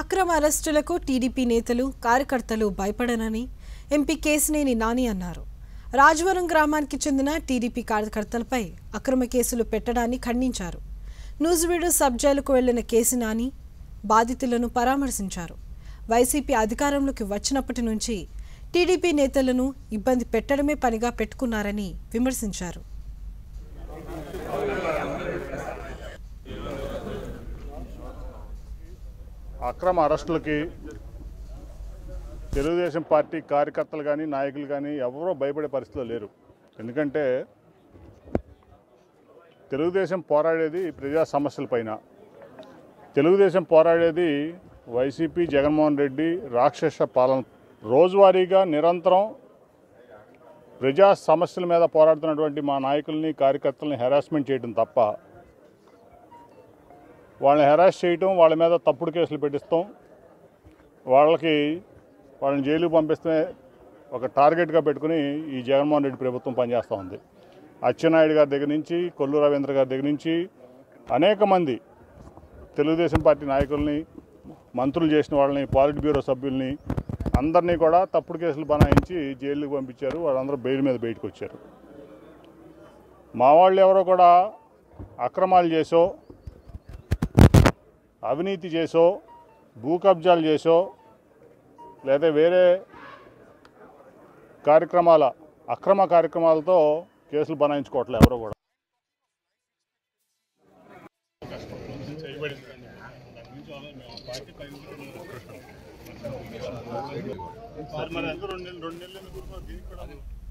అక్రమ అరెస్టులకు టీడీపీ నేతలు కార్యకర్తలు భయపడనని ఎంపీ కేసినేని నాని అన్నారు రాజవరం గ్రామానికి చెందిన టీడీపీ కార్యకర్తలపై అక్రమ కేసులు పెట్టడాన్ని ఖండించారు నూజివీడు సబ్ జైలుకు వెళ్లిన కేసి నాని బాధితులను పరామర్శించారు వైసీపీ అధికారంలోకి వచ్చినప్పటి నుంచి టీడీపీ నేతలను ఇబ్బంది పెట్టడమే పనిగా పెట్టుకున్నారని విమర్శించారు అక్రమ అరెస్టులకి తెలుగుదేశం పార్టీ కార్యకర్తలు కానీ నాయకులు కానీ ఎవరూ భయపడే పరిస్థితిలో లేరు ఎందుకంటే తెలుగుదేశం పోరాడేది ప్రజా సమస్యలపైన తెలుగుదేశం పోరాడేది వైసీపీ జగన్మోహన్ రెడ్డి రాక్షస పాలన రోజువారీగా నిరంతరం ప్రజా సమస్యల మీద పోరాడుతున్నటువంటి మా నాయకుల్ని కార్యకర్తల్ని హెరాస్మెంట్ చేయడం తప్ప వాళ్ళని హెరాస్ చేయటం వాళ్ళ మీద తప్పుడు కేసులు పెట్టిస్తాం వాళ్ళకి వాళ్ళని జైలుకి పంపిస్తే ఒక టార్గెట్గా పెట్టుకుని ఈ జగన్మోహన్ రెడ్డి ప్రభుత్వం పనిచేస్తూ ఉంది అచ్చెన్నాయుడు గారి దగ్గర నుంచి కొల్లు రవీంద్ర గారి దగ్గర నుంచి అనేక మంది తెలుగుదేశం పార్టీ నాయకుల్ని మంత్రులు చేసిన వాళ్ళని పాలిట్ బ్యూరో సభ్యుల్ని అందరినీ కూడా తప్పుడు కేసులు బనాయించి జైలుకి పంపించారు వాళ్ళందరూ బెయిల్ మీద బయటకు వచ్చారు మా వాళ్ళు ఎవరో కూడా అక్రమాలు చేసో అవినీతి చేసో భూ కబ్జాలు చేసో లేదా వేరే కార్యక్రమాల అక్రమ కార్యక్రమాలతో కేసులు బనాయించుకోవట్లే ఎవరో కూడా మరి రెండు నెలలు రెండు నెలలు